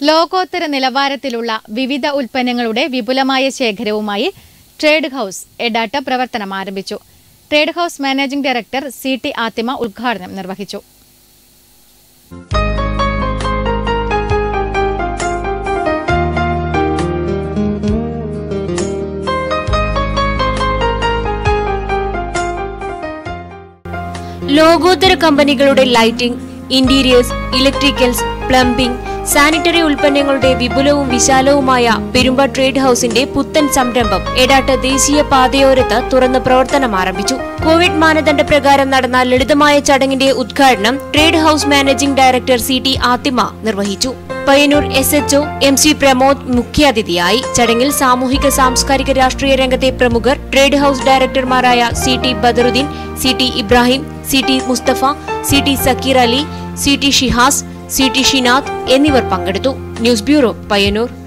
ലോകോത്തര നിലവാരത്തിലുള്ള വിവിധ ഉൽപ്പന്നങ്ങളുടെ വിപുലമായ ശേഖരവുമായി ട്രേഡ് ഹൌസ് എഡാട്ട പ്രവർത്തനം ആരംഭിച്ചു trade house managing director C T Athima ഉദ്ഘാടനം നിർവഹിച്ചു ലോകോത്തര കമ്പനികളുടെ lighting interiors electricals plumbing sanitary ഉൽപ്പന്നങ്ങളുടെ വിപുലവും വിശാലവുമായ പെരുമ്പ ട്രേഡ് ഹൌസിന്റെ പുത്തൻ സംരംഭം എടാട്ട് ദേശീയ പാതയോരത്ത് തുറന്ന് പ്രവർത്തനം ആരംഭിച്ചു കോവിഡ് മാനദണ്ഡ പ്രകാരം നടന്ന ലളിതമായ ചടങ്ങിന്റെ ഉദ്ഘാടനം trade house managing director C T Athima നിർവഹിച്ചു Payyanur S HO M C Pramod മുഖ്യാതിഥിയായി ചടങ്ങിൽ സാമൂഹിക സാംസ്കാരിക രാഷ്ട്രീയ രംഗത്തെ പ്രമുഖർ ട്രേഡ് ഹൌസ് ഡയറക്ടർമാരായ C T Badaruddin C T Ibrahim C T Musthafa C T Sakkeer Ali C T Shihas C T Shinath എന്നിവർ പങ്കെടുത്തു ന്യൂസ് ബ്യൂറോ പയ്യന്നൂർ